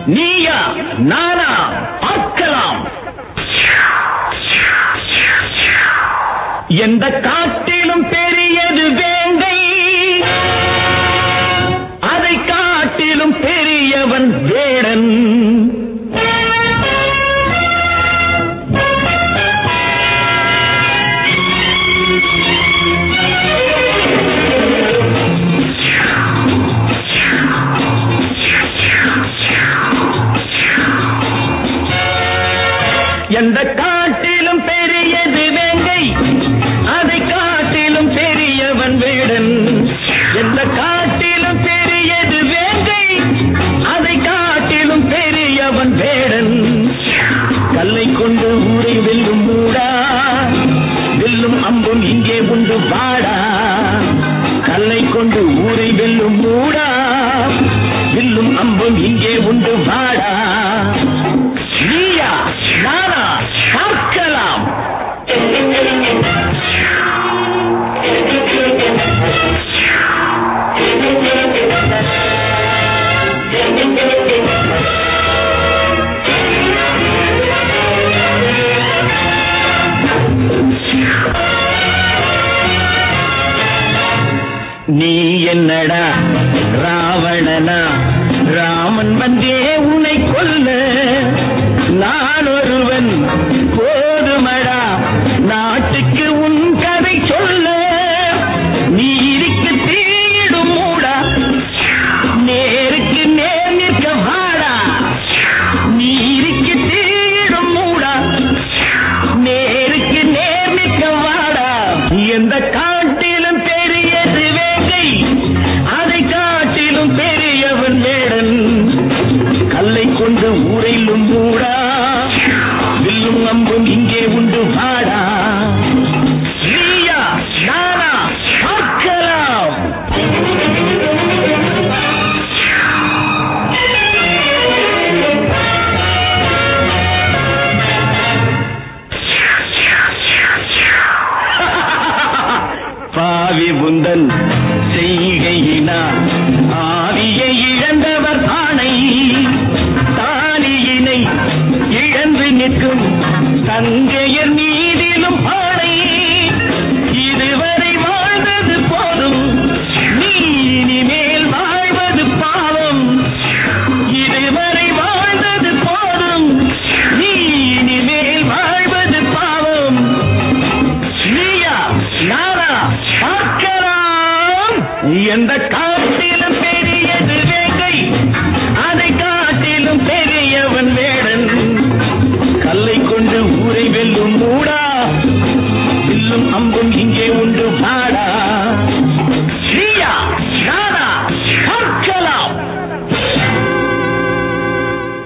நீயா நானா பார்க்கலாம் எந்த காட்டிலும் பெரியது வேங்கை அதை காட்டிலும் பெரியவன் வேடன் எந்த காட்டிலும் பெரியது வேங்கை அதை காட்டிலும் பெரியவன் வேடன் எந்த காட்டிலும் பெரியது வேங்கை அதை காட்டிலும் பெரியவன் வேடன் கல்லை கொண்டு ஊரை வெல்லும் மூடா வெல்லும் அம்பும் இங்கே உண்டு வாடா கல்லை கொண்டு ஊரை வெல்லும் மூடா வில்லும் அம்பும் இங்கே உண்டு வாடா நீயா நானா பார்க்கலாம் நீ என்னடா ராவணனா ராமன் வந்தே உன்னை கொல்ல நான் ஒருவன் போதுமடா நாட்டுக்கு உன் கதை சொல்ல நீருக்கு தீடும் மூடா நேருக்கு நேர் நிற்க வாடா நீருக்கு தீடும் மூடா நேருக்கு நேர் நிற்க வாடா எந்த காட்டிலும் பெரியது வேங்கை அதை காட்டிலும் பெரியவன் வேடன் கல்லை கொண்டு ஊரையிலும் மூடா வில்லும் அம்பும் இங்கே உண்டு வாடா நீயா நானா பார்க்கலாம் பாவி புந்தன் செய்கையினால் ஆவியை இழந்தவர் ஆணை தாலியினை இழந்து நிற்கும் தங்கையர் நீ